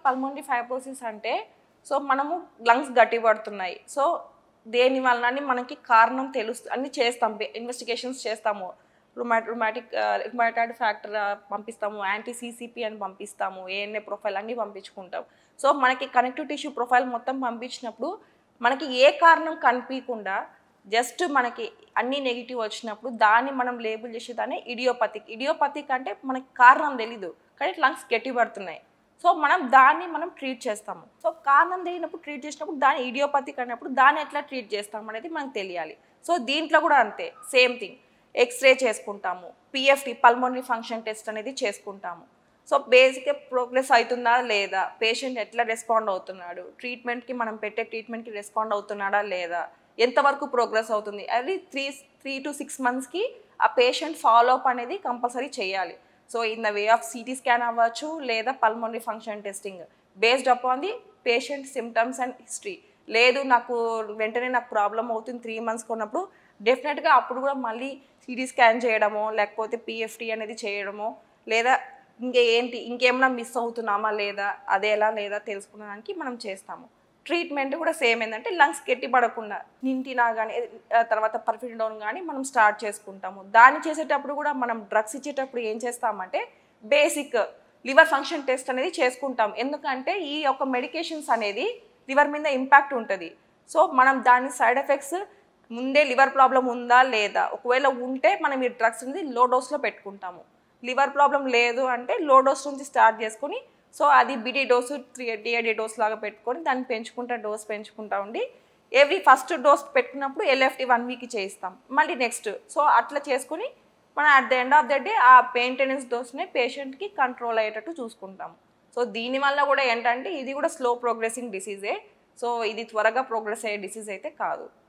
పల్మోనరీ fibrosis అంటే so మనము lungs గట్టిపడుతున్నాయి సో దేని వలన అని మనకి కారణం తెలుస్తు అన్ని చేస్తాం ఇన్వెస్టిగేషన్స్ చేస్తాము రుమా రుమాటిక్ రుమాటాయిడ్ ఫ్యాక్టర్ పంపిస్తాము యాంటీ సీసీపీ అని పంపిస్తాము ఏఎన్ఏ ప్రొఫైల్ అన్నీ పంపించుకుంటాం సో మనకి కనెక్టివ్ టిష్యూ ప్రొఫైల్ మొత్తం పంపించినప్పుడు మనకి ఏ కారణం కనిపించకుండా జస్ట్ మనకి అన్ని నెగిటివ్ వచ్చినప్పుడు దాన్ని మనం లేబుల్ చేసేదాన్ని ఇడియోపతిక్ ఇడియోపతిక్ అంటే మనకి కారణం తెలీదు కానీ లంగ్స్ గట్టిపడుతున్నాయి సో మనం దాన్ని మనం ట్రీట్ చేస్తాము సో కారణం తెలియనప్పుడు ట్రీట్ చేసినప్పుడు దాన్ని ఇడియోపతిక్ అన్నప్పుడు దాన్ని ఎట్లా ట్రీట్ చేస్తాం అనేది మనకు తెలియాలి సో దీంట్లో కూడా అంతే సేమ్ థింగ్ ఎక్స్రే చేసుకుంటాము పిఎఫ్టి పల్మోనరీ ఫంక్షన్ టెస్ట్ అనేది చేసుకుంటాము సో బేసిక్గా ప్రోగ్రెస్ అవుతుందా లేదా పేషెంట్ ఎట్లా రెస్పాండ్ అవుతున్నాడు ట్రీట్మెంట్కి మనం పెట్టే ట్రీట్మెంట్కి రెస్పాండ్ అవుతున్నాడా లేదా ఎంతవరకు ప్రోగ్రెస్ అవుతుంది అది త్రీ త్రీ టు సిక్స్ మంత్స్కి ఆ పేషెంట్ ఫాలో అప్ అనేది కంపల్సరీ చేయాలి so in the way of CT scan అవ్వచ్చు లేదా pulmonary function testing based upon the patient symptoms and history లేదు నాకు వెంటనే నాకు ప్రాబ్లం అవుతుంది త్రీ మంత్స్ కొన్నప్పుడు డెఫినెట్గా అప్పుడు కూడా మళ్ళీ సిటీ స్కాన్ చేయడమో లేకపోతే పిఎఫ్టీ అనేది చేయడమో లేదా ఇంకా ఏంటి ఇంకేమైనా మిస్ అవుతున్నామా లేదా అదేలా లేదా తెలుసుకునేదానికి మనం చేస్తాము ట్రీట్మెంట్ కూడా సేమ్ ఏంటంటే లంగ్స్ గట్టిపడకుండా నింటినా కానీ తర్వాత పర్ఫిడోన్ కానీ మనం స్టార్ట్ చేసుకుంటాము దాన్ని చేసేటప్పుడు కూడా మనం డ్రగ్స్ ఇచ్చేటప్పుడు ఏం చేస్తామంటే బేసిక్ లివర్ ఫంక్షన్ టెస్ట్ అనేది చేసుకుంటాం ఎందుకంటే ఈ యొక్క మెడికేషన్స్ అనేది లివర్ మీద ఇంపాక్ట్ ఉంటుంది సో మనం దాని సైడ్ ఎఫెక్ట్స్ ముందే లివర్ ప్రాబ్లం ఉందా లేదా ఒకవేళ ఉంటే మనం ఈ డ్రగ్స్ అనేది లో డోస్లో పెట్టుకుంటాము లివర్ ప్రాబ్లం లేదు అంటే లో డోస్ నుంచి స్టార్ట్ చేసుకొని సో అది BD dose three TID dose లాగా పెట్టుకొని దాన్ని పెంచుకుంటా డోస్ పెంచుకుంటా ఉండి ఎవ్రీ ఫస్ట్ డోస్ పెట్టుకున్నప్పుడు ఎల్ఎఫ్టీ వన్ వీక్ చేయిస్తాం మళ్ళీ నెక్స్ట్ సో అట్లా చేసుకొని మనం at the end of the day ఆ మెయింటెనెన్స్ డోస్ని పేషెంట్కి కంట్రోల్ అయ్యేటట్టు చూసుకుంటాం సో దీనివల్ల కూడా ఏంటంటే ఇది కూడా స్లో ప్రోగ్రెసింగ్ డిసీజే సో ఇది త్వరగా ప్రోగ్రెస్ అయ్యే డిసీజ్ అయితే కాదు